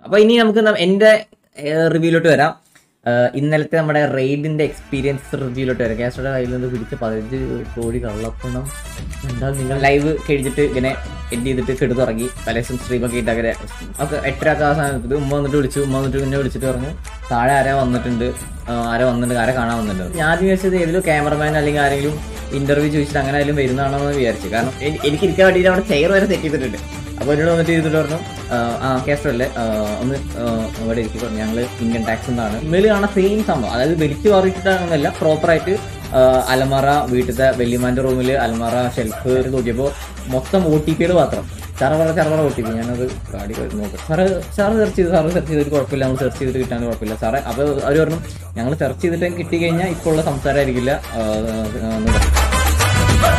അപ്പോൾ ഇനി നമുക്ക് ന- എൻ്റെ റിവ്യൂലോട്ട് വരാം ഏഹ് ഇന്നലത്തെ നമ്മുടെ റെയ്ഡിന്റെ എക്സ്പീരിയൻസ് റിവ്യൂലോട്ട് വരാം ക്യാസ്റ്ററുടെ കയ്യിൽ നിന്ന് പിടിച്ച് പതിനഞ്ച് കോടി കള്ളപ്പണം എന്താ നിങ്ങൾ ലൈവ് കഴിഞ്ഞിട്ട് ഇങ്ങനെ എഡ് ചെയ്തിട്ട് കെടുത്തുറങ്ങി പലേശം സ്ട്രീമൊക്കെ ഇട്ട് അങ്ങനെ ഒക്കെ എട്ടരക്ക് ആ സാധനത്തിൽ ഉമ്മ വന്നിട്ട് വിളിച്ചു ഉമ്മ വന്നിട്ട് പിന്നെ വിളിച്ചിട്ട് പറഞ്ഞു താഴെ ആരാ വന്നിട്ടുണ്ട് ആ, ആരാ വന്നിട്ടുണ്ട് ആരാ കാണാൻ വന്നിട്ടുണ്ട് ഞാൻ ആദ്യം വിചാരിച്ചത് ഏതെങ്കിലും ക്യാമറമാൻ അല്ലെങ്കിൽ ആരെങ്കിലും ഇന്റർവ്യൂ ചോദിച്ചിട്ട് അങ്ങനെ ആയാലും വരുന്നതാണോ എന്ന് വിചാരിച്ചു കാരണം എനി- എനിക്ക് ഇരിക്കാൻ വേണ്ടിയിട്ട് അവിടെ ചെയർ വരെ സെറ്റ് ചെയ്തിട്ടുണ്ട് അപ്പോൾ എന്നോട് വന്നിട്ട് ഇരുന്നിട്ട് പറഞ്ഞു ആ, ആ കേസ്റ്റർ അല്ലേ ആ, ഒന്ന് ആ, ഇവിടെ ഇരിക്കും പറഞ്ഞു ഞങ്ങൾ ഇന്ത്യൻ ടാക്സ് എന്നാണ് ഇമെയിൽ കാണാൻ സെയിം സംഭവം അതായത് വലിച്ചു പറഞ്ഞിട്ടാണെന്നല്ല പ്രോപ്പറായിട്ട് അലമറ വീട്ടിലത്തെ വല്യമാൻ്റെ റൂമിൽ അലമറ ഷെൽഫ് നോക്കിയപ്പോൾ മൊത്തം ഒ ടി പികൾ മാത്രം ചറവറ ചറവറ ഒ ടി പി ഞാനത് കാടി നോക്കാം സാറ് സാറ് സെർച്ച് ചെയ്ത് സാറ് സെർച്ച് ചെയ്തിട്ട് കുഴപ്പമില്ല നമ്മൾ സെർച്ച് ചെയ്തിട്ട് കിട്ടാൻ കുഴപ്പമില്ല സാറേ അപ്പോൾ അവർ പറഞ്ഞു ഞങ്ങൾ സെർച്ച് ചെയ്തിട്ട് കിട്ടി കഴിഞ്ഞാൽ ഇപ്പോൾ ഉള്ള സംസാരമായിരിക്കില്ല ആ, ആ, എന്ന് പറഞ്ഞു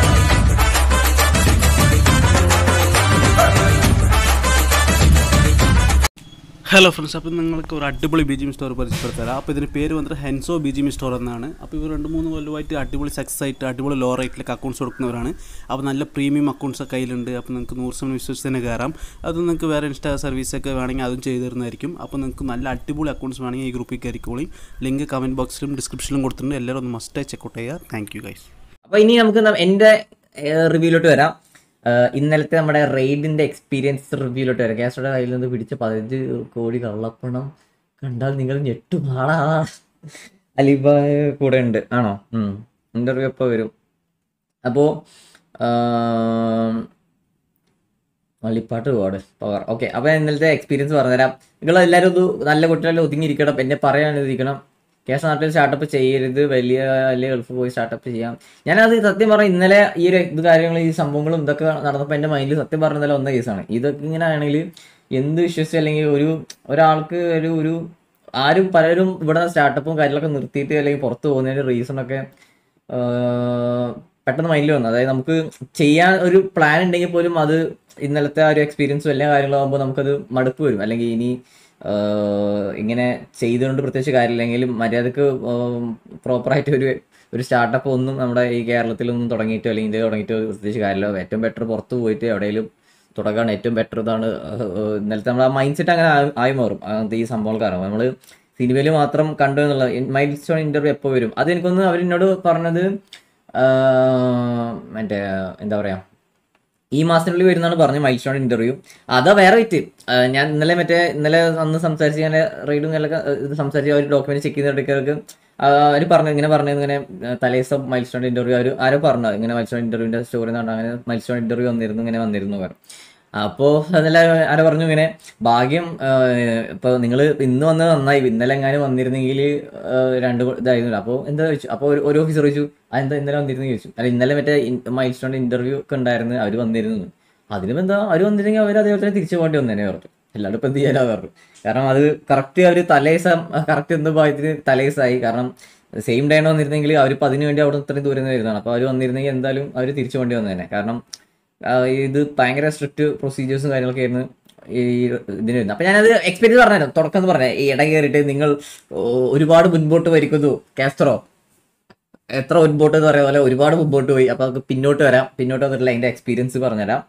ഹലോ ഫ്രണ്ട്സ് അപ്പോൾ നിങ്ങൾക്ക് ഒരു അടിപൊളി ബി ജി എം സ്റ്റോർ പരിചയപ്പെടുത്തരാം അപ്പോൾ ഇതിന് പേര് വന്നിട്ട് ഹെൻസോ ബി ജി എം സ്റ്റോർ എന്നാണ് അപ്പോൾ ഇവർ രണ്ട് മൂന്ന് കൊല്ലമായിട്ട് അടിപൊളി സക്സസ് ആയിട്ട് അടിപൊളി ലോ റേറ്റിലേക്ക് അക്കൗണ്ട്സ് കൊടുക്കുന്നവരാണ് അപ്പോൾ നല്ല പ്രീമിയം അക്കൗണ്ട്സ് കയ്യിലുണ്ട് അപ്പോൾ നിങ്ങൾക്ക് നൂറ് ശതമാനം വിശ്വസിച്ച് തന്നെ കയറാം അത് നിങ്ങൾക്ക് വേറെ ഇൻസ്റ്റാ സർവീസൊക്കെ വേണമെങ്കിൽ അതും ചെയ്തു തരുന്നതായിരിക്കും അപ്പോൾ നിങ്ങൾക്ക് നല്ല അടിപൊളി അക്കൗണ്ട്സ് വേണമെങ്കിൽ ഈ ഗ്രൂപ്പിൽ കയറിക്കോളി ലിങ്ക് കമൻറ്റ് ബോക്സിലും ഡിസ്ക്രിപ്ഷനിലും കൊടുത്തിട്ടുണ്ട് എല്ലാവരും ഒന്ന് മസ്റ്റായി ചെക്കൗട്ട് ചെയ്യുക താങ്ക് യു ഗൈസ് അപ്പോൾ ഇനി നമുക്ക് ന- എൻ്റെ റിവ്യൂലോട്ട് വരാം ഏഹ് ഇന്നലത്തെ നമ്മുടെ റെയ്ഡിന്റെ എക്സ്പീരിയൻസ് റിവ്യൂലോട്ട് വരാം ക്യാസ്റ്ററുടെ കയ്യിൽ നിന്ന് പിടിച്ച പതിനഞ്ച് കോടി കള്ളപ്പണം കണ്ടാൽ നിങ്ങൾ ഞെട്ടുമാളാ അലിബായ് കൂടെ ഉണ്ട് ആണോ ഇന്റർവ്യൂ എപ്പോൾ വരും അപ്പോൾ വള്ളിപ്പാട്ട് പോടെ പവർ ഓക്കെ അപ്പോൾ ഇന്നലത്തെ എക്സ്പീരിയൻസ് പറഞ്ഞുതരാം നിങ്ങൾ എല്ലാവരും ഒന്ന് നല്ല കുട്ടികളെ ഒതുങ്ങിയിരിക്കണം എന്നെ പറയാനിരിക്കണം കേസ് നാട്ടിൽ സ്റ്റാർട്ടപ്പ് ചെയ്യരുത് വലിയ വലിയ ഗൾഫ് പോയി സ്റ്റാർട്ടപ്പ് ചെയ്യാം ഞാനത് സത്യം പറഞ്ഞ ഇന്നലെ ഈ ഒരു ഇത് കാര്യങ്ങൾ ഈ സംഭവങ്ങളും ഇതൊക്കെ നടന്നപ്പോൾ എൻ്റെ മൈൻഡിൽ സത്യം പറഞ്ഞ ഇന്നലെ വന്ന കേസാണ് ഇതൊക്കെ ഇങ്ങനെ ആണെങ്കിൽ എന്ത് വിശ്വസിച്ച് അല്ലെങ്കിൽ ഒരു ഒരാൾക്ക് ഒരു ഒരു ആരും പലരും ഇവിടെ സ്റ്റാർട്ടപ്പും കാര്യങ്ങളൊക്കെ നിർത്തിയിട്ട് അല്ലെങ്കിൽ പുറത്ത് പോകുന്നതിൻ്റെ റീസണൊക്കെ പെട്ടെന്ന് മൈൻഡിൽ വന്നു അതായത് നമുക്ക് ചെയ്യാൻ ഒരു പ്ലാൻ ഉണ്ടെങ്കിൽ പോലും അത് ഇന്നലത്തെ ആ ഒരു എക്സ്പീരിയൻസും എല്ലാ കാര്യങ്ങളാകുമ്പോൾ നമുക്കത് മടുപ്പ് വരും അല്ലെങ്കിൽ ഇനി ആഹ് ഇങ്ങനെ ചെയ്തുകൊണ്ട് പ്രത്യേകിച്ച് കാര്യമില്ലെങ്കിലും മര്യാദക്ക് പ്രോപ്പറായിട്ട് ഒരു ഒരു സ്റ്റാർട്ടപ്പ് ഒന്നും നമ്മുടെ ഈ കേരളത്തിലൊന്നും തുടങ്ങിയിട്ടോ അല്ലെങ്കിൽ ഇന്ത്യയിൽ തുടങ്ങിയിട്ടോ പ്രത്യേകിച്ച് കാര്യമില്ല ഏറ്റവും ബെറ്റർ പുറത്ത് പോയിട്ട് എവിടെയെങ്കിലും തുടങ്ങാണ് ഏറ്റവും ബെറ്റർ ഇതാണ് ആഹ് ആഹ് ഇന്നലത്തെ നമ്മുടെ മൈൻഡ് സെറ്റ് അങ്ങനെ ആയി- ആയി മാറും അങ്ങനത്തെ ഈ സംഭവങ്ങൾ കാരണം നമ്മൾ സിനിമയിൽ മാത്രം കണ്ടു എന്നുള്ള മൈൽ സ്റ്റോൺ ഇന്റർവ്യൂ എപ്പോൾ വരും അത് എനിക്കൊന്ന് അവരെന്നോട് പറഞ്ഞത് ആഹ് മറ്റേ എന്താ പറയാ ഈ മാസത്തിനുള്ളിൽ വരുന്നതാണ് പറഞ്ഞ മൈൽ സ്റ്റോൺ ഇന്റർവ്യൂ അതാ വേറെ വിറ്റ് ഞാൻ ഇന്നലെ മറ്റേ ഇന്നലെ അന്ന് സംസാരിച്ച് ഞാൻ റൈഡും ഇന്നലെ ഇത് സംസാരിച്ച് അവർ ഡോക്യുമെന്റ് ചെക്ക് ചെയ്തിടയ്ക്ക് അവർ പറഞ്ഞു ഇങ്ങനെ പറഞ്ഞു ഇങ്ങനെ തലേസം മൈൽ സ്റ്റോൺ ഇന്റർവ്യൂ അവർ ആരോ പറഞ്ഞു ഇങ്ങനെ മൈൽ സ്റ്റോൺ ഇന്റർവ്യൂവിന്റെ സ്റ്റോറി എന്നാണ് അങ്ങനെ മൈൽ സ്റ്റോൺ ഇന്റർവ്യൂ വന്നിരുന്നു ഇങ്ങനെ വന്നിരുന്നു പറഞ്ഞു അപ്പോൾ അതല്ല ആരോ പറഞ്ഞു ഇങ്ങനെ ഭാഗ്യം ഇപ്പോൾ നിങ്ങൾ ഇന്ന് വന്നത് നന്നായി ഇന്നലെ എങ്ങാനും വന്നിരുന്നെങ്കിൽ രണ്ട് കൊ- ഇതായിരുന്നു അപ്പോൾ എന്താ ചോദിച്ചു അപ്പോൾ ഒരു- ഒരു ഓഫീസർ ചോദിച്ചു അതെന്താ ഇന്നലെ വന്നിരുന്നു ചോദിച്ചു അല്ല ഇന്നലെ മറ്റേ മൈൽ സ്റ്റോൺ ഇന്റർവ്യൂ ഒക്കെ ഉണ്ടായിരുന്നു അവർ വന്നിരുന്നു അതിനും എന്താ അവർ വന്നിരുന്നെങ്കിൽ അവർ അതേപോലെ തന്നെ തിരിച്ചു പോകേണ്ടി വന്നേനെ പറഞ്ഞു എല്ലാവരും ഇപ്പം എന്ത് ചെയ്യാനാ പറഞ്ഞു കാരണം അത് കറക്റ്റ് അവർ തലേസം കറക്റ്റ് എന്ത് ഭാഗത്തിന് തലേസായി കാരണം സെയിം ഡേ ആണ് വന്നിരുന്നെങ്കിൽ അവരിപ്പോൾ അതിന് വേണ്ടി അവിടെ ഇത്രയും ദൂരം നിന്ന് വരുന്നതാണ് അപ്പോൾ അവർ വന്നിരുന്നെങ്കിൽ എന്തായാലും അവർ തിരിച്ചു പോകേണ്ടി വന്നേനെ കാരണം ആ, ഇത് ഭയങ്കര സ്ട്രിക്റ്റ് പ്രൊസീജിയേഴ്സും കാര്യങ്ങളൊക്കെ ആയിരുന്നു ഈ ഇതിന് വരുന്നത് അപ്പൊ ഞാനത് എക്സ്പീരിയൻസ് പറഞ്ഞായിരുന്നു തുടക്കം എന്ന് പറഞ്ഞേ ഈ ഇട കയറിയിട്ട് നിങ്ങൾ ഓ, ഒരുപാട് മുൻപോട്ട് വരിക്കുന്നു കാസ്ട്രോ എത്ര മുൻപോട്ട് എന്ന് പറയുന്ന പോലെ ഒരുപാട് മുൻപോട്ട് പോയി അപ്പൊ നമുക്ക് പിന്നോട്ട് വരാം പിന്നോട്ട് വന്നിട്ടുള്ള അതിന്റെ എക്സ്പീരിയൻസ് പറഞ്ഞുതരാം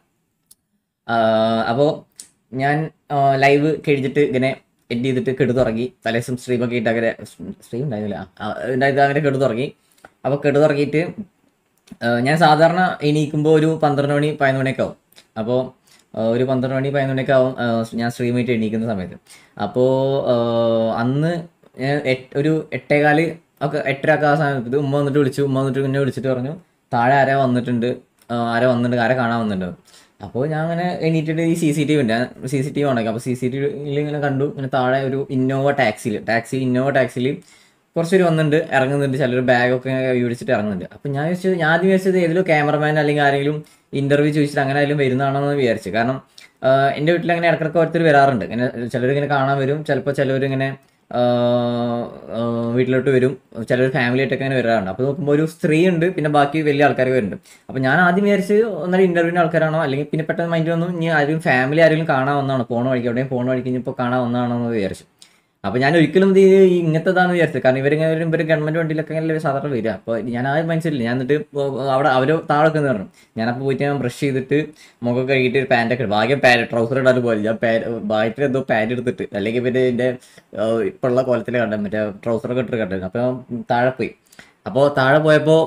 അപ്പോൾ ഞാൻ ലൈവ് കഴിഞ്ഞിട്ട് ഇങ്ങനെ എഡ് ചെയ്തിട്ട് കെടുത്തുറങ്ങി തലേസം സ്ട്രീമൊക്കെ ഇട്ട് അങ്ങനെ സ്ട്രീം ഉണ്ടായിരുന്നില്ല ആ, ഉണ്ടായത് അങ്ങനെ കെടുത്തുറങ്ങി അപ്പോൾ കെടുത്തുറങ്ങിയിട്ട് ഞാൻ സാധാരണ എണീക്കുമ്പോൾ ഒരു പന്ത്രണ്ട് മണി പതിനൊന്ന് മണിയൊക്കെ ആവും അപ്പോൾ ഒരു പന്ത്രണ്ട് മണി പതിനൊന്ന് മണിയൊക്കെ ആവും ആ, ഞാൻ സ്ട്രീം ആയിട്ട് എണീക്കുന്ന സമയത്ത് അപ്പോൾ അന്ന് ഞാൻ എട്ട്- ഒരു എട്ടേകാല് ഒക്കെ എട്ടരയൊക്കെ ആ സമയത്ത് ഉമ്മ വന്നിട്ട് വിളിച്ചു ഉമ്മ വന്നിട്ട് പിന്നെ വിളിച്ചിട്ട് പറഞ്ഞു താഴെ ആരാ വന്നിട്ടുണ്ട് ആ, ആരാ വന്നിട്ടുണ്ട് ആരാ കാണാൻ വന്നിട്ടുണ്ട് അപ്പോൾ ഞാൻ അങ്ങനെ എണീറ്റിട്ട് ഈ സി സി ടി വി ഉണ്ട് സി സി ടി വി ഉണ്ടെങ്കിൽ അപ്പോൾ സി സി ടി വിയിൽ ഇങ്ങനെ കണ്ടു ഇങ്ങനെ താഴെ ഒരു ഇന്നോവ ടാക്സിയിൽ ടാക്സി ഇന്നോവ ടാക്സിയിൽ കുറച്ച് പേര് വന്നിട്ടുണ്ട് ഇറങ്ങുന്നുണ്ട് ചിലർ ബാഗൊക്കെ പിടിച്ചിട്ട് ഇറങ്ങുന്നുണ്ട് അപ്പം ഞാൻ വിചാരിച്ചത് ഞാൻ ആദ്യം വിചാരിച്ചത് ഏതെങ്കിലും ക്യാമറമാൻ അല്ലെങ്കിൽ ആരെങ്കിലും ഇന്റർവ്യൂ ചോദിച്ചിട്ട് അങ്ങനെ ആയാലും വരുന്നതാണോ എന്ന് വിചാരിച്ചു കാരണം ആഹ് എൻ്റെ വീട്ടിൽ അങ്ങനെ ഇടക്കിടക്ക് ഓരോരുത്തർ വരാറുണ്ട് ഇങ്ങനെ ചിലർ ഇങ്ങനെ കാണാൻ വരും ചിലപ്പോൾ ചിലവർ ഇങ്ങനെ ആഹ് ആഹ് വീട്ടിലോട്ട് വരും ചിലർ ഫാമിലി ആയിട്ടൊക്കെ അങ്ങനെ വരാറുണ്ട് അപ്പോൾ നോക്കുമ്പോൾ ഒരു സ്ത്രീ ഉണ്ട് പിന്നെ ബാക്കി വലിയ ആൾക്കാർ വരുന്നുണ്ട് അപ്പോൾ ഞാൻ ആദ്യം വിചാരിച്ച് ഒന്നര ഇന്റർവ്യൂവിന് ആൾക്കാരാണോ അല്ലെങ്കിൽ പിന്നെ പെട്ടെന്ന് മൈൻഡ് വന്നു ഇനി ആരെങ്കിലും ഫാമിലി ആരെങ്കിലും കാണാൻ വന്നതാണോ പോണ വഴിക്ക് എവിടെയും പോണ വഴിക്ക് ഇനിയിപ്പോൾ കാണാൻ വന്നതാണോ എന്ന് വിചാരിച്ചു അപ്പൊ ഞാൻ ഒരിക്കലും ഇത് ഈ ഇങ്ങനത്തേതാണെന്ന് വിചാരിച്ചത് കാരണം ഇവരിങ്ങനെ വരുമ്പോൾ ഇവർ ഗവൺമെന്റ് വണ്ടിയിലൊക്കെ അല്ലേ സാധാരണ വരിക അപ്പോൾ ഞാൻ ആ മനസ്സിലില്ല ഞാൻ എന്നിട്ട് ഇപ്പൊ അവിടെ അവർ താഴെ എന്ന് പറഞ്ഞു ഞാനപ്പോൾ പോയിട്ട് ഞാൻ ബ്രഷ് ചെയ്തിട്ട് മുഖം കഴുകിയിട്ട് ഒരു പാൻറ്റൊക്കെ ഇടും ഭാഗ്യം പാൻറ് ട്രൗസർ ഇടാൻ പോലെ ഞാൻ പാൻറ് ഭാഗ്യത്തിൽ എന്തോ പാൻറ് എടുത്തിട്ട് അല്ലെങ്കിൽ പിന്നെ എൻ്റെ ഇപ്പോഴുള്ള കോലത്തിൽ കണ്ടത് മറ്റേ ട്രൗസറൊക്കെ ഇട്ടിട്ട് കണ്ടത് അപ്പോൾ താഴെ പോയി അപ്പോൾ താഴെ പോയപ്പോൾ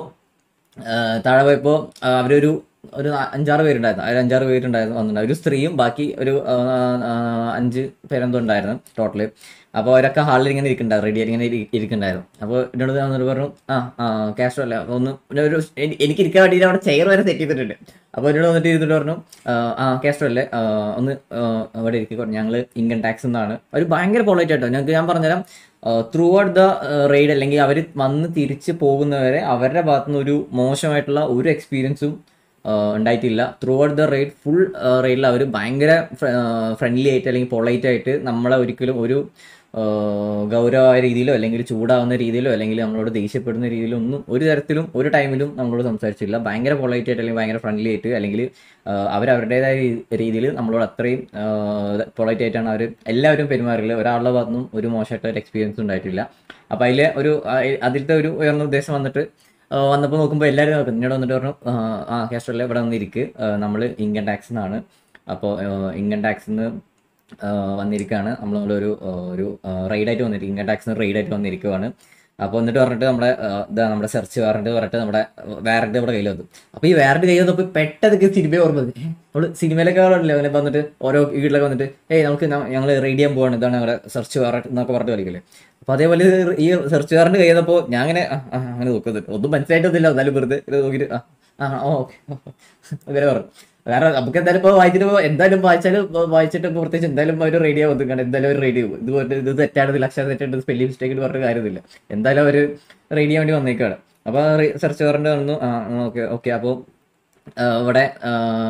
താഴെ പോയപ്പോൾ അവരൊരു ഒരു അഞ്ചാറ് പേരുണ്ടായിരുന്നു അതിൽ അഞ്ചാറ് പേരുണ്ടായിരുന്നു വന്നിട്ടുണ്ടായിരുന്നു ഒരു സ്ത്രീയും ബാക്കി ഒരു ആ, ആ, അഞ്ച് പേരെന്തോ ഉണ്ടായിരുന്നു ടോട്ടല് അപ്പോൾ അവരൊക്കെ ഹാളിൽ ഇങ്ങനെ ഇരിക്കുന്നുണ്ടായിരുന്നു റെഡി ആയിട്ട് ഇങ്ങനെ ഇരി- ഇരിക്കുന്നുണ്ടായിരുന്നു അപ്പോൾ എന്നോട് ഞാൻ വന്നിട്ട് പറഞ്ഞു ആ ആ ക്യാഷോ അല്ല അപ്പോൾ ഒന്ന് പിന്നെ ഒരു എനി- എനിക്ക് ഇരിക്കാൻ വേണ്ടിയിട്ട് അവിടെ ചെയർ വരെ സെറ്റ് ചെയ്തിട്ടുണ്ട് അപ്പോൾ എന്നോട് വന്നിട്ട് ഇരുന്നിട്ട് പറഞ്ഞു ആ, ആ ക്യാഷോ അല്ലേ ആ, ഒന്ന് ആ, അവിടെ ഇരിക്കും ഞങ്ങൾ ഇൻകം ടാക്സ് എന്നാണ് ഒരു ഭയങ്കര പൊളൈറ്റ് ആയിട്ടോ ഞങ്ങൾക്ക് ഞാൻ പറഞ്ഞുതരാം ത്രൂ ഔട്ട് ദ റെയ്ഡ് അല്ലെങ്കിൽ അവർ വന്ന് തിരിച്ച് പോകുന്നവരെ അവരുടെ ഭാഗത്തുനിന്ന് ഒരു മോശമായിട്ടുള്ള ഒരു എക്സ്പീരിയൻസും ഉണ്ടായിട്ടില്ല throughout the ride full റൈഡിൽ അവർ ഭയങ്കര ഫ്രണ്ട്ലി ആയിട്ട് അല്ലെങ്കിൽ പൊളൈറ്റ് ആയിട്ട് നമ്മളെ ഒരിക്കലും ഒരു ആ, ഗൗരവമായ രീതിയിലോ അല്ലെങ്കിൽ ചൂടാവുന്ന രീതിയിലോ അല്ലെങ്കിൽ നമ്മളോട് ദേഷ്യപ്പെടുന്ന രീതിയിലോ ഒന്നും ഒരു തരത്തിലും ഒരു ടൈമിലും നമ്മളോട് സംസാരിച്ചില്ല ഭയങ്കര പൊളൈറ്റ് ആയിട്ട് അല്ലെങ്കിൽ ഭയങ്കര ഫ്രണ്ട്ലി ആയിട്ട് അല്ലെങ്കിൽ അവർ അവരുടേതായ രീതിയിൽ നമ്മളോട് അത്രയും പൊളൈറ്റ് ആയിട്ടാണ് അവർ എല്ലാവരും പെരുമാറില്ല ഒരാളുടെ ഭാഗത്തുനിന്നും ഒരു മോശമായിട്ട് ഒരു എക്സ്പീരിയൻസ് ഉണ്ടായിട്ടില്ല അപ്പോൾ അതിലെ ഒരു ആ, അതിലത്തെ ഒരു ഉയർന്ന ഉദ്ദേശം വന്നിട്ട് വന്നപ്പോൾ നോക്കുമ്പോൾ എല്ലാവരും നോക്കും എന്നോട് വന്നിട്ട് പറഞ്ഞു ആ, ആ ക്യാഷല്ലേ ഇവിടെ വന്നിരിക്ക് നമ്മൾ ഇൻകം ടാക്സ് എന്നാണ് അപ്പോൾ ഇൻകം ടാക്സിന്ന് വന്നിരിക്കുകയാണ് നമ്മൾ ഒരു ആ, ഒരു റൈഡായിട്ട് വന്നിരിക്കും ഇൻകം ടാക്സിന് റൈഡായിട്ട് വന്നിരിക്കുവാണ് അപ്പോൾ എന്നിട്ട് പറഞ്ഞിട്ട് നമ്മുടെ ആ, ഇതാ നമ്മുടെ സെർച്ച് വാറണ്ട് പറഞ്ഞിട്ട് നമ്മുടെ വാറണ്ട് നമ്മുടെ കയ്യിൽ വന്നു അപ്പോൾ ഈ വാറണ്ട് കയ്യിൽ വന്നപ്പോൾ പെട്ടെന്നൊക്കെ സിനിമ ഓർമ്മ വന്നു. ഏ, നമ്മള് സിനിമയിലൊക്കെ കാണുമല്ലോ അങ്ങനെ വന്നിട്ട് ഓരോ വീട്ടിലൊക്കെ വന്നിട്ട് ഏയ് നമുക്ക് ഞങ്ങൾ റെഡി ചെയ്യാൻ പോവാണ് ഇതാണ് ഞങ്ങളുടെ സെർച്ച് വാറണ്ട് എന്നൊക്കെ പറഞ്ഞിട്ട് കളിക്കില്ലേ അപ്പോൾ അതേപോലെ ഇത് ഈ സെർച്ച് വാറണ്ട് കഴിയുന്നപ്പോൾ ഞാൻ അങ്ങനെ ആ, ആ, അങ്ങനെ നോക്കുന്നുണ്ട് ഒന്നും മനസ്സിലായിട്ടൊന്നുമില്ല എന്നാലും വെറുതെ ഇത് നോക്കിയിട്ട് ആ ആ ഓക്കെ അങ്ങനെ പറഞ്ഞു കാരണം നമുക്ക് എന്തായാലും ഇപ്പോൾ വായിച്ചിട്ട് ഇപ്പൊ എന്തായാലും വായിച്ചാലും വായിച്ചിട്ട് ഇപ്പൊ പ്രത്യേകിച്ച് എന്തായാലും അവർ റേഡിയോ വന്നിക്കാണ് എന്തായാലും അവർ റേഡിയോ ഇത് പോയിട്ട് ഇത് തെറ്റാണ് ഇത് അക്ഷരം തെറ്റുണ്ട് സ്പെല്ലിംഗ് മിസ്റ്റേക്ക് പറഞ്ഞ കാര്യമില്ല എന്തായാലും അവർ റേഡിയോ വേണ്ടി വന്നേക്കാണ് അപ്പോൾ സെർച്ച് വാറണ്ട് വന്നു ആ ഓക്കെ ഓക്കെ അപ്പോൾ ഇവിടെ ആ,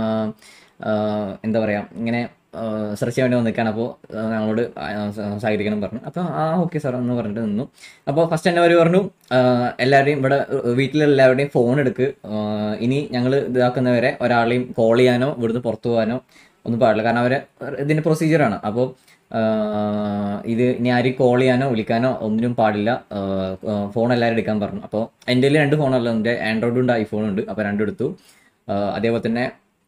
ആ, എന്താ പറയുക ഇങ്ങനെ സെർച്ച് ചെയ്യാൻ വേണ്ടി വന്നിരിക്കുകയാണ് അപ്പോൾ ഞങ്ങളോട് ആ, സ- സഹകരിക്കണം പറഞ്ഞു അപ്പോൾ ആ ഓക്കെ സാർ എന്ന് പറഞ്ഞിട്ട് നിന്നു അപ്പോൾ ഫസ്റ്റ് തന്നെ അവർ പറഞ്ഞു ആ, എല്ലാവരുടെയും ഇവിടെ വീട്ടിലെല്ലാവരുടെയും ഫോൺ എടുക്ക് ആ, ഇനി ഞങ്ങൾ ഇതാക്കുന്നവരെ ഒരാളെയും കോൾ ചെയ്യാനോ ഇവിടുന്ന് പുറത്തു പോകാനോ ഒന്നും പാടില്ല കാരണം അവരെ ഇതിൻ്റെ പ്രൊസീജിയറാണ് അപ്പോൾ ഇത് ഇനി ആരെയും കോൾ ചെയ്യാനോ വിളിക്കാനോ ഒന്നിനും പാടില്ല ഫോൺ എല്ലാവരും എടുക്കാൻ പറഞ്ഞു അപ്പോൾ എൻ്റെ കയ്യിൽ രണ്ട് ഫോണല്ല എൻ്റെ ആൻഡ്രോയിഡും ഉണ്ട് ഐഫോണും ഉണ്ട് അപ്പോൾ രണ്ടും എടുത്തു ആ, അതേപോലെ തന്നെ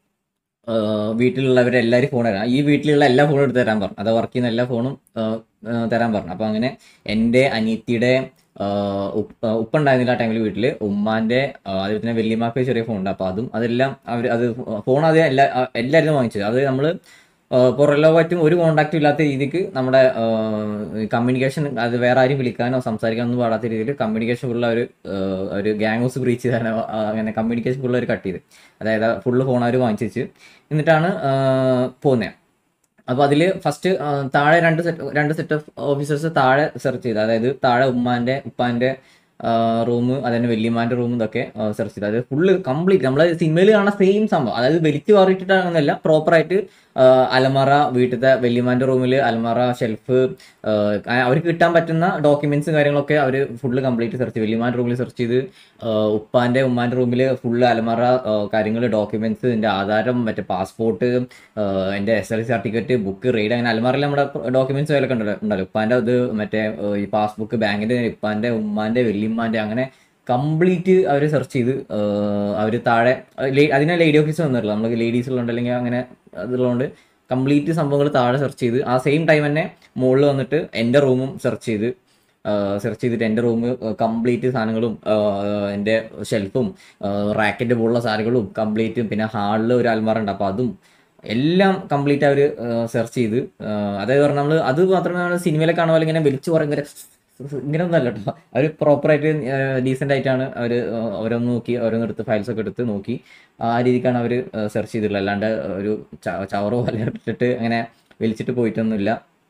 ആഹ് വീട്ടിലുള്ളവരെല്ലാവരും ഫോൺ തരാം ഈ വീട്ടിലുള്ള എല്ലാ ഫോണും എടുത്ത് തരാൻ പറഞ്ഞു അത് വർക്ക് ചെയ്യുന്ന എല്ലാ ഫോണും ആഹ് ആഹ് തരാൻ പറഞ്ഞു അപ്പോൾ അങ്ങനെ എൻ്റെ അനിയത്തിയുടെ ആഹ് ഉപ്പ ഉപ്പ ഉണ്ടായിരുന്നില്ല ആ ടൈമിൽ വീട്ടിൽ ഉമ്മാൻ്റെ ആഹ് അതേപോലെ തന്നെ വല്യമാക്ക് ചെറിയ ഫോൺ ഉണ്ട് അപ്പോൾ അതും അതെല്ലാം അവർ അത് ഫോൺ അത് എല്ലാ എല്ലാവരും വാങ്ങിച്ചത് അത് നമ്മൾ പുറം ലോകമായിട്ടും ഒരു കോണ്ടാക്റ്റും ഇല്ലാത്ത രീതിക്ക് നമ്മുടെ കമ്മ്യൂണിക്കേഷൻ അത് വേറെ ആരും വിളിക്കാനോ സംസാരിക്കാനോ ഒന്നും പാടാത്ത രീതിയിൽ കമ്മ്യൂണിക്കേഷൻ ഫുള്ള ഒരു ആഹ് ഒരു ഗ്യാങ് ഹൗസ് ബ്രീച്ച് ചെയ്താണ് ആ, അങ്ങനെ കമ്മ്യൂണിക്കേഷൻ ഫുള്ള ഒരു കട്ട് ചെയ്ത് അതായത് ഫുള്ള് ഫോൺ അവർ വാങ്ങിച്ചു വെച്ച് എന്നിട്ടാണ് പോകുന്നത് അപ്പോൾ അതിൽ ഫസ്റ്റ് താഴെ രണ്ട് സെറ്റ് രണ്ട് സെറ്റ് ഓഫ് ഓഫീസേഴ്സ് താഴെ സെർച്ച് ചെയ്ത് അതായത് താഴെ ഉമ്മാൻ്റെ ഉപ്പാൻ്റെ റൂം അതന്നെ വല്യമാൻ്റെ റൂം ഇതൊക്കെ സെർച്ച് ചെയ്ത് അതായത് ഫുള്ള് കംപ്ലീറ്റ് നമ്മൾ സിനിമയിൽ കാണുന്ന സെയിം സംഭവം അതായത് വലിച്ചു മാറിയിട്ടാണെന്നല്ല പ്രോപ്പറായിട്ട് അലമറ വീട്ടിലത്തെ വല്യമാൻ്റെ റൂമിൽ അലമറ ഷെൽഫ് അവർക്ക് കിട്ടാൻ പറ്റുന്ന ഡോക്യുമെന്റ്സും കാര്യങ്ങളൊക്കെ അവർ ഫുള്ള് കംപ്ലീറ്റ് സെർച്ച് ചെയ്തു വല്യമാൻ്റെ റൂമിൽ സെർച്ച് ചെയ്ത് ആഹ് ഉപ്പാൻ്റെ ഉമ്മാൻ്റെ റൂമിൽ ഫുള്ള് അലമറ കാര്യങ്ങൾ ഡോക്യുമെന്റ്സ് എൻ്റെ ആധാരം മറ്റേ പാസ്പോർട്ട് എൻ്റെ S L C certificate book raid അങ്ങനെ അലമാറിൽ നമ്മുടെ ഡോക്യുമെന്റ്സ് അതിലൊക്കെ ഉണ്ടല്ലോ ഉണ്ടല്ലോ ഉപ്പാൻ്റെ അത് മറ്റേ ആഹ് ഈ പാസ്ബുക്ക് ബാങ്കിൻ്റെ ഉപ്പാൻ്റെ ഉമ്മാൻ്റെ വല്യമ്മാൻ്റെ അങ്ങനെ കംപ്ലീറ്റ് അവർ സെർച്ച് ചെയ്ത് അവർ താഴെ ലേ- അതിനെ ലേഡി ഓഫീസ് വന്നിട്ടില്ല നമ്മൾ ലേഡീസിലുണ്ട് അല്ലെങ്കിൽ അങ്ങനെ അതുള്ളതുകൊണ്ട് കംപ്ലീറ്റ് സംഭവങ്ങൾ താഴെ സെർച്ച് ചെയ്ത് ആ സെയിം ടൈം തന്നെ മുകളിൽ വന്നിട്ട് എൻ്റെ റൂമും സെർച്ച് ചെയ്ത് സെർച്ച് ചെയ്തിട്ട് എൻ്റെ റൂം കംപ്ലീറ്റ് സാധനങ്ങളും ആഹ് എൻ്റെ ഷെൽഫും റാക്കറ്റ് പോലുള്ള സാധനങ്ങളും കംപ്ലീറ്റ് പിന്നെ ഹാളിൽ ഒരു അൽമാറ ഉണ്ട് അപ്പോൾ അതും എല്ലാം കംപ്ലീറ്റ് അവർ സെർച്ച് ചെയ്ത് ആഹ് അതായത് പറഞ്ഞാൽ നമ്മൾ അത് മാത്രമേ നമ്മൾ സിനിമയിലെ കാണുമ്പോൾ ഇങ്ങനെ വലിച്ചു പറയുന്ന ഇങ്ങനെ ഒന്നും അല്ല കേട്ടോ അവർ പ്രോപ്പറായിട്ട് ഡീസെൻ്റ് ആയിട്ടാണ് അവർ ഓരോന്ന് നോക്കി ഓരോന്ന് എടുത്ത് ഫയൽസ് ഒക്കെ എടുത്ത് നോക്കി ആ രീതിക്കാണ് അവർ സെർച്ച് ചെയ്തിട്ടുള്ളത് അല്ലാണ്ട് ഒരു ച- ചവറോ വല്ല ഇട്ടിട്ട് അങ്ങനെ വലിച്ചിട്ട് പോയിട്ടൊന്നുമില്ല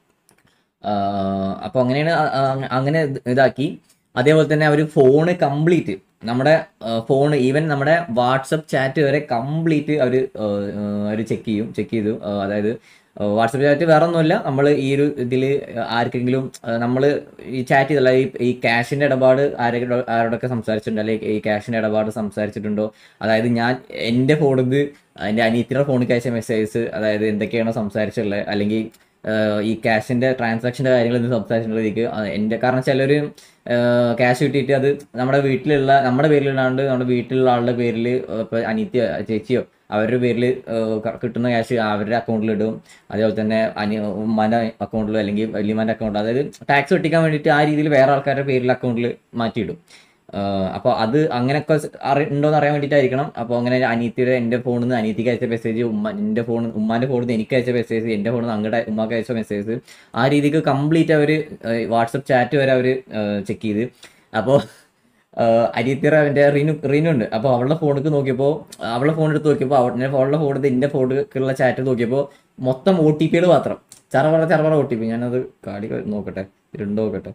അപ്പോൾ അങ്ങനെയാണ് അ- അ- അങ്ങനെ ഇത് ഇതാക്കി അതേപോലെ തന്നെ അവർ ഫോണ് കംപ്ലീറ്റ് നമ്മുടെ ഫോൺ ഈവൻ നമ്മുടെ വാട്സപ്പ് ചാറ്റ് വരെ കംപ്ലീറ്റ് അവർ അവർ ചെക്ക് ചെയ്യും ചെക്ക് ചെയ്തു ആ, അതായത് വാട്സപ്പ് ചാറ്റ് വേറെ ഒന്നുമില്ല നമ്മൾ ഈ ഒരു ഇതിൽ ആർക്കെങ്കിലും നമ്മൾ ഈ ചാറ്റ് ചെയ്തല്ല ഈ ഈ ക്യാഷിൻ്റെ ഇടപാട് ആരെങ്കിലും ആരോടൊക്കെ സംസാരിച്ചിട്ടുണ്ടോ അല്ലെങ്കിൽ ഈ ക്യാഷിൻ്റെ ഇടപാട് സംസാരിച്ചിട്ടുണ്ടോ അതായത് ഞാൻ എൻ്റെ ഫോണിൽ നിന്ന് എൻ്റെ അനിയത്തിയുടെ ഫോണിൽ അയച്ച മെസ്സേജസ് അതായത് എന്തൊക്കെയാണോ സംസാരിച്ചുള്ളത് അല്ലെങ്കിൽ ഈ ക്യാഷിന്റെ ട്രാൻസാക്ഷന്റെ കാര്യങ്ങൾ ഇന്ന് സംസാരിച്ചിട്ടുള്ളതിലേക്ക് എൻ്റെ കാരണം ചിലർ ക്യാഷ് കിട്ടിയിട്ട് അത് നമ്മുടെ വീട്ടിലുള്ള നമ്മുടെ പേരിലിടാണ്ട് നമ്മുടെ വീട്ടിലുള്ള ആളുടെ പേരിൽ ഇപ്പോൾ അനിത്യ ചേച്ചിയോ അവരുടെ പേരിൽ കിട്ടുന്ന ക്യാഷ് അവരുടെ അക്കൗണ്ടിൽ ഇടും അതേപോലെ തന്നെ അനി ഉമ്മാൻ്റെ അക്കൗണ്ടിലോ അല്ലെങ്കിൽ വലിയമാൻ്റെ അക്കൗണ്ടിൽ അതായത് ടാക്സ് വെട്ടിക്കാൻ വേണ്ടിയിട്ട് ആ രീതിയിൽ വേറെ ആൾക്കാരുടെ പേരിൽ അക്കൗണ്ടിൽ മാറ്റിയിടും അപ്പോൾ അത് അങ്ങനെയൊക്കെ അറി ഉണ്ടോയെന്ന് അറിയാൻ വേണ്ടിയിട്ടായിരിക്കണം അപ്പോൾ അങ്ങനെ അനിയത്തിയുടെ എൻ്റെ ഫോണിൽ നിന്ന് അനിയത്തിക്ക് അയച്ച മെസ്സേജ് ഉമ്മ എൻ്റെ ഫോൺ ഉമ്മാൻ്റെ ഫോണിൽ നിന്ന് എനിക്ക് അയച്ച മെസ്സേജ് എൻ്റെ ഫോണിൽ നിന്ന് അങ്ങടെ ഉമ്മാക്ക് അയച്ച മെസ്സേജ് ആ രീതിക്ക് കംപ്ലീറ്റ് അവർ വാട്സപ്പ് ചാറ്റ് വരെ അവർ ചെക്ക് ചെയ്ത് അപ്പോൾ അനിയത്തിറ അവൻ്റെ റീനു റീനു ഉണ്ട് അപ്പോൾ അവളുടെ ഫോണിലേക്ക് നോക്കിയപ്പോൾ അവളുടെ ഫോൺ എടുത്ത് നോക്കിയപ്പോൾ അവളുടെ അവളുടെ ഫോൺ എടുത്ത് എൻ്റെ ഫോണിലേക്കുള്ള ചാറ്റ് നോക്കിയപ്പോൾ മൊത്തം ഒ ടി പികൾ മാത്രം ചറവറ ചറവറ ഒ ടി പി ഞാനത് കാടി നോക്കട്ടെ രണ്ടോ നോക്കട്ടെ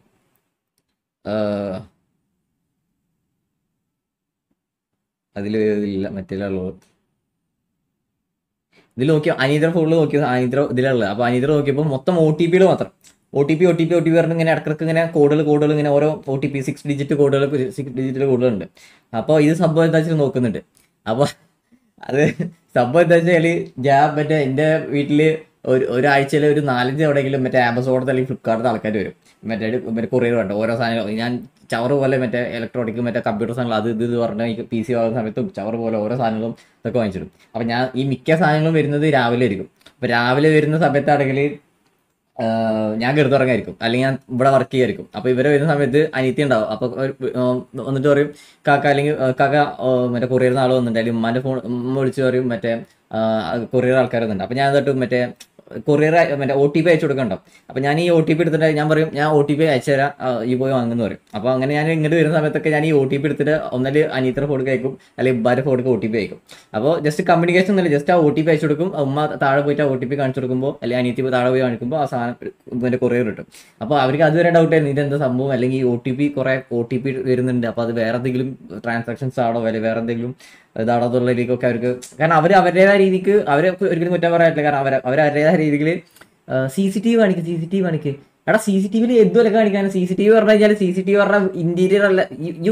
അതിൽ ഇല്ല മറ്റേലുള്ളത് ഇതിൽ നോക്കിയോ അനീതര ഫോണിൽ നോക്കിയോ അനീതര ഇതിലുള്ളത് അപ്പോൾ അനീതര നോക്കിയപ്പോൾ മൊത്തം ഒ ടി പികൾ മാത്രം O T P O T P O T P പറഞ്ഞ് ഇങ്ങനെ ഇടക്കിടക്ക് ഇങ്ങനെ കോഡുകൾ കോഡുകൾ ഇങ്ങനെ ഓരോ O T P six digit കോഡുകൾ സിക്സ് ഡിജിറ്റ് കോഡുകളുണ്ട് അപ്പോൾ ഇത് സംഭവം എന്താ വെച്ചാൽ നോക്കുന്നുണ്ട് അപ്പോൾ അത് സംഭവം എന്താ വെച്ചാൽ ഞാൻ മറ്റേ എൻ്റെ വീട്ടിൽ ഒരു ഒരാഴ്ചയിൽ ഒരു നാലഞ്ച് എവിടെയെങ്കിലും മറ്റേ ആമസോണത്തെ അല്ലെങ്കിൽ ഫ്ലിപ്കാർട്ടിൽ ആൾക്കാർ വരും മറ്റേ മറ്റേ കൊറിയർ വേണ്ട ഓരോ സാധനങ്ങൾ ഞാൻ ചവറ് പോലെ മറ്റേ ഇലക്ട്രോണിക് മറ്റേ കമ്പ്യൂട്ടർ സാധനങ്ങൾ അത് ഇത് ഇത് പറഞ്ഞാൽ ഈ പി സി വാങ്ങുന്ന സമയത്തും ചവറ് പോലെ ഓരോ സാധനങ്ങളും ഇതൊക്കെ വാങ്ങിച്ചിടും അപ്പോൾ ഞാൻ ഈ മിക്ക സാധനങ്ങളും വരുന്നത് രാവിലെ ആയിരിക്കും അപ്പോൾ രാവിലെ വരുന്ന സമയത്താണെങ്കിൽ ഞാൻ കിടന്നുറങ്ങായിരിക്കും അല്ലെങ്കിൽ ഞാൻ ഇവിടെ വർക്ക് ചെയ്യായിരിക്കും അപ്പോൾ ഇവരെ വരുന്ന സമയത്ത് അനിത്യ ഉണ്ടാവും അപ്പോൾ വന്നിട്ട് പറയും കാക്ക അല്ലെങ്കിൽ കാക്ക മറ്റേ കൊറിയർ നാൾ വന്നിട്ടുണ്ട് അല്ലെങ്കിൽ ഉമ്മാൻ്റെ ഫോൺ ഉമ്മ വിളിച്ച് പറയും മറ്റേ കൊറിയർ ആൾക്കാർ വന്നിട്ടുണ്ട് അപ്പോൾ ഞാൻ എന്നിട്ട് മറ്റേ കൊറിയർ മറ്റേ ഒ ടി പി അയച്ചു കൊടുക്കണ്ടാവും അപ്പോൾ ഞാൻ ഈ ഒ ടി പി എടുത്തിട്ട് ഞാൻ പറയും ഞാൻ ഒ ടി പി അയച്ചു തരാം ഈ പോയി വാങ്ങുന്നു പറയും അപ്പോൾ അങ്ങനെ ഞാൻ ഇങ്ങോട്ട് വരുന്ന സമയത്തൊക്കെ ഞാൻ ഈ ഒ ടി പി എടുത്തിട്ട് ഒന്നല് അനിയത്ര ഫോൺ അയക്കും അല്ലെങ്കിൽ ഉമ്മാരുടെ ഫോണിൽ ഒ ടി പി അയക്കും അപ്പോൾ ജസ്റ്റ് കമ്മ്യൂണിക്കേഷൻ ഒന്നുമില്ല ജസ്റ്റ് ആ ഒ ടി പി അയച്ചു കൊടുക്കും ഉമ്മ താഴെ പോയിട്ട് ആ ഒ ടി പി കാണിച്ചു കൊടുക്കുമ്പോൾ അല്ലെങ്കിൽ അനിയത്തി താഴെ പോയി കാണിക്കുമ്പോൾ ആ സാധനം എൻ്റെ കൊറിയർ കിട്ടും അപ്പോൾ അവർക്ക് അതുവരെ ഡൗട്ട് ആയിരുന്നു ഇതെന്താ സംഭവം അല്ലെങ്കിൽ ഒ ടി പി കുറേ ഒ ടി പി വരുന്നുണ്ട് അപ്പോൾ അത് വേറെ എന്തെങ്കിലും ട്രാൻസാക്ഷൻസ് ആണോ അല്ലെങ്കിൽ വേറെ എന്തെങ്കിലും ഇതാണോ എന്നുള്ള രീതിക്കൊക്കെ അവർക്ക് കാരണം അവർ അവരുടേതായ രീതിക്ക് അവർ ഒരിക്കലും കുറ്റം പറയാറില്ല കാരണം അവർ അവർ അവരുടേതായ രീതിയിൽ സി സി ടി വി കാണിക്കും സി സി ടി വി കാണിക്കും എടാ സി സി ടി വിയിൽ എന്തുമല്ല കാണിക്കാൻ സി സി ടി വി പറഞ്ഞു കഴിഞ്ഞാൽ സി സി ടി വി പറഞ്ഞ ഇന്റീരിയർ അല്ല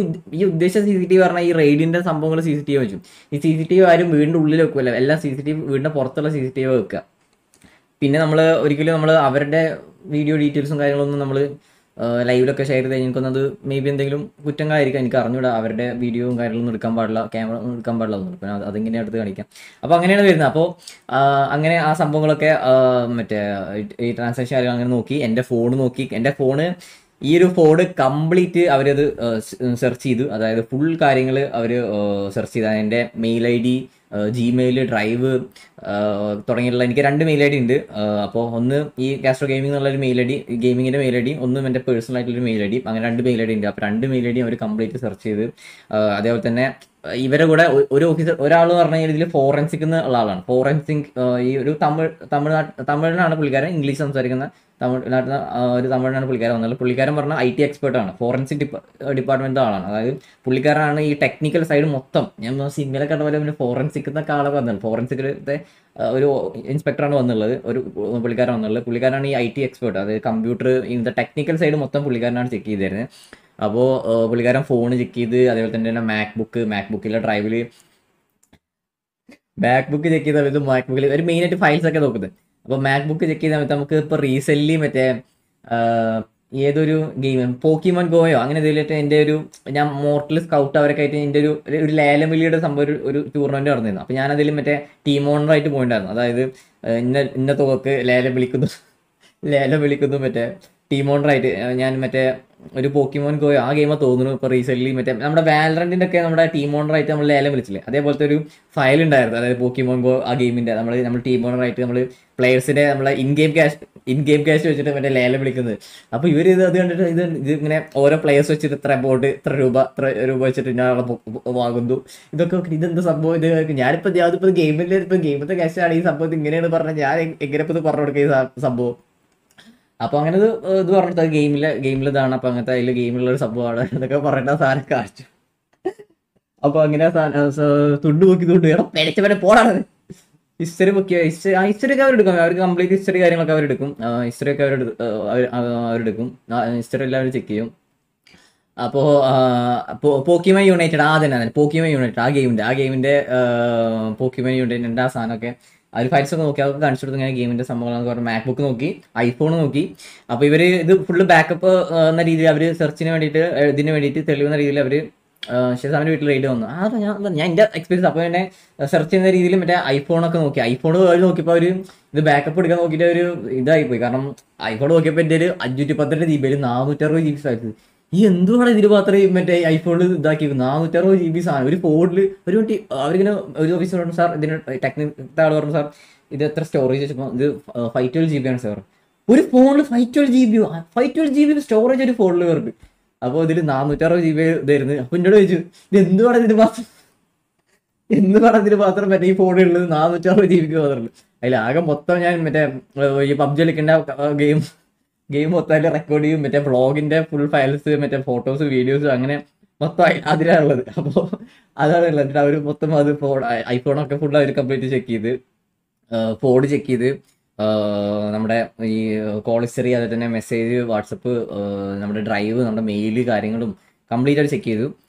ഈ ഉദ്ദേശിച്ച സി സി ടി വി പറഞ്ഞാൽ ഈ റെയ്ഡിന്റെ സംഭവങ്ങൾ സി സി ടി വി വെച്ചു ഈ സി സി ടി വി ആരും വീടിന്റെ ഉള്ളിൽ വെക്കുമല്ലോ എല്ലാം സി സി ടി വി വീടിന്റെ പുറത്തുള്ള സി സി ടി വി വെക്കുക പിന്നെ നമ്മൾ ഒരിക്കലും നമ്മൾ അവരുടെ വീഡിയോ ഡീറ്റെയിൽസും കാര്യങ്ങളൊന്നും നമ്മൾ ലൈവിലൊക്കെ ഷെയർ ചെയ്ത് എനിക്കൊന്നത് മേ ബി എന്തെങ്കിലും കുറ്റങ്ങളായിരിക്കും എനിക്ക് അറിഞ്ഞൂടാ അവരുടെ വീഡിയോയും കാര്യങ്ങളൊന്നും എടുക്കാൻ പാടില്ല ക്യാമറ ഒന്നും എടുക്കാൻ പാടില്ല ഒന്നും പിന്നെ അതിങ്ങനെ എടുത്ത് കാണിക്കാം അപ്പോൾ അങ്ങനെയാണ് വരുന്നത് അപ്പോൾ അങ്ങനെ ആ സംഭവങ്ങളൊക്കെ മറ്റേ ഈ ട്രാൻസാക്ഷൻ കാര്യങ്ങൾ അങ്ങനെ നോക്കി എൻ്റെ ഫോൺ നോക്കി എൻ്റെ ഫോണ് ഈ ഒരു ഫോൺ കംപ്ലീറ്റ് അവരത് സെർച്ച് ചെയ്തു അതായത് ഫുൾ കാര്യങ്ങൾ അവർ സെർച്ച് ചെയ്തു എൻ്റെ mail I D Gmail drive തുടങ്ങിയിട്ടുള്ള എനിക്ക് രണ്ട് മെയിൽ ഐ ഡി ഉണ്ട് അപ്പോൾ ഒന്ന് ഈ കാസ്ട്രോ ഗെയിമിംഗ് എന്നുള്ള ഒരു മെയിൽ ഐ ഡി ഗെയിമിങ്ങിൻ്റെ മെയിൽ ഐ ഡി ഒന്നും എൻ്റെ പേഴ്സണൽ ആയിട്ടുള്ള മെയിൽ ഐ ഡി അങ്ങനെ രണ്ട് മെയിൽ ഐ ഡി ഉണ്ട് അപ്പോൾ രണ്ട് മെയിൽ ഐ ഡി അവർ കംപ്ലീറ്റ് സെർച്ച് ചെയ്ത് അതേപോലെ തന്നെ ഇവരെ കൂടെ ഒരു ഓഫീസർ ഒരാൾ എന്ന് പറഞ്ഞു കഴിഞ്ഞാൽ ഇതിൽ ഫോറൻസിക് ഉള്ള ആളാണ് ഫോറൻസിക് ഈ ഒരു തമിഴ് തമിഴ്നാട് തമിഴിനാണ് പുള്ളിക്കാരൻ ഇംഗ്ലീഷ് സംസാരിക്കുന്ന തമിഴ്നാട്ടിൽ ഒരു തമിഴിനാണ് പുള്ളിക്കാരൻ വന്നത് പുള്ളിക്കാരൻ പറഞ്ഞ ഐ ടി എക്സ്പേർട്ടാണ് ഫോറൻസിക് ഡിപ്പാർട്ട്മെന്റ് ആളാണ് അതായത് പുള്ളിക്കാരനാണ് ഈ ടെക്നിക്കൽ സൈഡ് മൊത്തം ഞാൻ സിനിമയിലെ കണ്ട പോലെ പിന്നെ ഫോറൻസിക് എന്നൊക്കെ ആളെ വന്നത് ഫോറൻസിക്കിലത്തെ ഒരു ഇൻസ്പെക്ടറാണ് വന്നുള്ളത് ഒരു പുള്ളിക്കാരൻ വന്നുള്ളത് പുള്ളിക്കാരനാണ് ഈ ഐ ടി എക്സ്പേർട്ട് അതായത് കമ്പ്യൂട്ടർ ഇന്നത്തെ ടെക്നിക്കൽ സൈഡ് മൊത്തം പുള്ളിക്കാരനാണ് ചെക്ക് ചെയ്തിരുന്നത് അപ്പോൾ പുള്ളിക്കാരൻ ഫോൺ ചെക്ക് ചെയ്ത് അതേപോലെ തന്നെ മാക് ബുക്ക് മാക് ബുക്കിലെ ഡ്രൈവിൽ മാക് ബുക്ക് ചെക്ക് ചെയ്ത സമയത്ത് മാക് ബുക്കിൽ ഒരു മെയിനായിട്ട് ഫയൽസ് ഒക്കെ നോക്കുന്നത് അപ്പോൾ മാക് ബുക്ക് ചെക്ക് ചെയ്ത സമയത്ത് നമുക്ക് ഇപ്പോൾ റീസെല്ലി മറ്റേ ഏതൊരു ഗെയിം പോക്കിമോൻ ഗോയോ അങ്ങനെ എന്തെങ്കിലും എൻ്റെ ഒരു ഞാൻ മോർട്ടൽ സ്കൗട്ട് അവരൊക്കെ ആയിട്ട് എൻ്റെ ഒരു ഒരു ലേലം വിളിയുടെ സംഭവം ഒരു ഒരു ടൂർണമെൻറ്റ് നടന്നിരുന്നു അപ്പോൾ ഞാനതിൽ മറ്റേ ടീം ഓണറായിട്ട് പോയിട്ടുണ്ടായിരുന്നു അതായത് ഇന്ന ഇന്ന തുകക്ക് ലേലം വിളിക്കുന്നു ലേലം വിളിക്കുന്നു മറ്റേ ടീം ഓണറായിട്ട് ഞാൻ മറ്റേ ഒരു പോക്കിമോൻ ഗോയോ ആ ഗെയിമ തോന്നുന്നു ഇപ്പോൾ റീസെൻ്റ്ലി മറ്റേ നമ്മുടെ വാലറൻറ്റിൻ്റെ ഒക്കെ നമ്മുടെ ടീം ഓണറായിട്ട് നമ്മൾ ലേലം വിളിച്ചില്ലേ അതേപോലത്തെ ഒരു ഫയൽ ഉണ്ടായിരുന്നു അതായത് പോക്കിമോൻ ഗോ ആ ഗെയിമിൻ്റെ നമ്മൾ നമ്മൾ ടീം ഓണറായിട്ട് നമ്മൾ പ്ലേയേഴ്സിനെ നമ്മളെ in game cash in game cash വെച്ചിട്ട് മറ്റേ ലേലം വിളിക്കുന്നത് അപ്പോൾ ഇവർ ഇത് അത് കണ്ടിട്ട് ഇത് ഇത് ഇങ്ങനെ ഓരോ പ്ലേയേഴ്സ് വെച്ചിട്ട് ഇത്ര എമൗണ്ട് ഇത്ര രൂപ ഇത്ര രൂപ വെച്ചിട്ട് ഞാൻ അവിടെ വാങ്ങുന്നു ഇതൊക്കെ നോക്കി ഇതെന്ത് സംഭവം ഇത് ഞാനിപ്പോൾ ഞാനിപ്പോൾ ഗെയിമിൽ ഇപ്പോൾ ഗെയിമത്തെ ക്യാഷ് ആണ് ഈ സംഭവം ഇങ്ങനെയാണ് പറഞ്ഞാൽ ഞാൻ എങ്ങനെ ഇപ്പോൾ ഇത് പറഞ്ഞു കൊടുക്കുക ഈ സംഭവം അപ്പോൾ അങ്ങനെ ഇത് ഇത് പറഞ്ഞിട്ട് ഗെയിമിലെ ഗെയിമിൽ ഇതാണ് അപ്പോൾ അങ്ങനത്തെ അതിൽ ഗെയിമിലുള്ള ഒരു സംഭവമാണ് എന്നൊക്കെ പറഞ്ഞിട്ട് ആ സാധനം കാണിച്ചു അപ്പോൾ അങ്ങനെ തുണ്ട് നോക്കി തുണ്ട് എടാ പെരച്ചവരെ പോടാണ് ഹിസ്റ്ററി ബുക്ക് ചെയ്യുക ഹിസ്റ്ററി ആ ഹിസ്റ്ററി ഒക്കെ അവരെടുക്കും അവർക്ക് കംപ്ലീറ്റ് ഹിസ്റ്ററി കാര്യങ്ങളൊക്കെ അവരെടുക്കും ഹിസ്റ്ററി ഒക്കെ അവരെടു അവരെടുക്കും ഹിസ്റ്ററി എല്ലാം അവർ ചെക്ക് ചെയ്യും അപ്പോൾ പോക്കിമ യുണൈറ്റഡ് ആ തന്നെ തന്നെ പോക്കിമ യുണൈറ്റഡ് ആ ഗെയിമിൻ്റെ ആ ഗെയിമിൻ്റെ പോക്കിമ യുണൈറ്റഡ് ആ സാധനമൊക്കെ ആ ഒരു ഫയൽസ് ഒക്കെ നോക്കി അതൊക്കെ കാണിച്ചു കൊടുത്തു ഇങ്ങനെ ഗെയിമിന്റെ സംഭവങ്ങളൊക്കെ പറഞ്ഞു മാക്ബുക്ക് നോക്കി ഐഫോൺ നോക്കി അപ്പോൾ ഇവർ ഇത് ഫുള്ള് ബാക്കപ്പ് എന്ന രീതിയിൽ അവർ സെർച്ചിന് വേണ്ടിയിട്ട് ഏഹ്, ഇതിന് വേണ്ടിയിട്ട് തെളിവുന്ന രീതിയിൽ അവർ ഷെസാമിന്റെ വീട്ടിൽ റെയ്ഡ് വന്നു ആ ഞാൻ ഞാൻ എൻ്റെ എക്സ്പീരിയൻസ് അപ്പോൾ എന്നെ സെർച്ച് ചെയ്യുന്ന രീതിയിൽ മറ്റേ ഐഫോണൊക്കെ നോക്കി ഐഫോൺ നോക്കിയപ്പോൾ അവർ ഇത് ബാക്കപ്പ് എടുക്കാൻ നോക്കിയിട്ട് ഒരു ഇതായി പോയി കാരണം ഐഫോൺ നോക്കിയപ്പോൾ എൻ്റെ ഒരു അഞ്ഞൂറ്റി പന്ത്രണ്ട് ജി ബി നാനൂറ്ററുപത് ജി ബി സാധിച്ചത് ഈ എന്തുവാണ് ഇതിന് മാത്രമേ മറ്റേ ഐഫോണിൽ ഇതാക്കി നാനൂറ്ററുപത് ജി ബി സാധനം ഒരു ഫോണിൽ ഒരു വണ്ടി അവരിങ്ങനെ ഒരു ഓഫീസർ പറഞ്ഞു സാർ ഇതിന് ടെക്നിക്കൽ ആൾ പറഞ്ഞു സാർ ഇത് എത്ര സ്റ്റോറേജ് വെച്ചപ്പോൾ ഇത് ഫൈവ് ട്വൽവ് ജി ബി ആണ് സാർ ഒരു ഫോണിൽ five twelve G B five twelve G B storage ഒരു ഫോണിൽ വരുന്നുണ്ട് അപ്പോൾ ഇതിൽ നാനൂറ്ററുപത് ജി ബി ഇതായിരുന്നു അപ്പോൾ എന്നോട് ചോദിച്ചു ഇത് എന്തുവാണ് ഇതിന് മാത്രം എന്ന് പറഞ്ഞതിന് മാത്രം മറ്റേ ഈ ഫോണിലുള്ളത് നാനൂറ്ററുപത് ജി ബിക്ക് മാത്രമല്ല അതിൽ ആകെ മൊത്തം ഞാൻ മറ്റേ ഏർ, ഈ പബ്ജി കളിക്കേണ്ട ഗെയിം ഗെയിം മൊത്തമായിട്ട് റെക്കോർഡ് ചെയ്യും മറ്റേ വ്ളോഗിന്റെ ഫുൾ ഫയൽസ് മറ്റേ ഫോട്ടോസ് വീഡിയോസ് അങ്ങനെ മൊത്തം അയി- അതിലാണുള്ളത് അപ്പോൾ അതാണ് ഉള്ളത് എന്നിട്ട് അവർ മൊത്തം അത് ഫോൺ ഐഫോണൊക്കെ ഫുൾ അവർ കംപ്ലീറ്റ് ചെക്ക് ചെയ്ത് ഫോൺ ചെക്ക് ചെയ്ത് ആഹ് നമ്മുടെ ഈ കോൾ ഹിസ്റ്ററി അതുപോലെ തന്നെ മെസ്സേജ് വാട്സപ്പ് നമ്മുടെ ഡ്രൈവ് നമ്മുടെ മെയില് കാര്യങ്ങളും കംപ്ലീറ്റ് ആയിട്ട് ചെക്ക് ചെയ്തു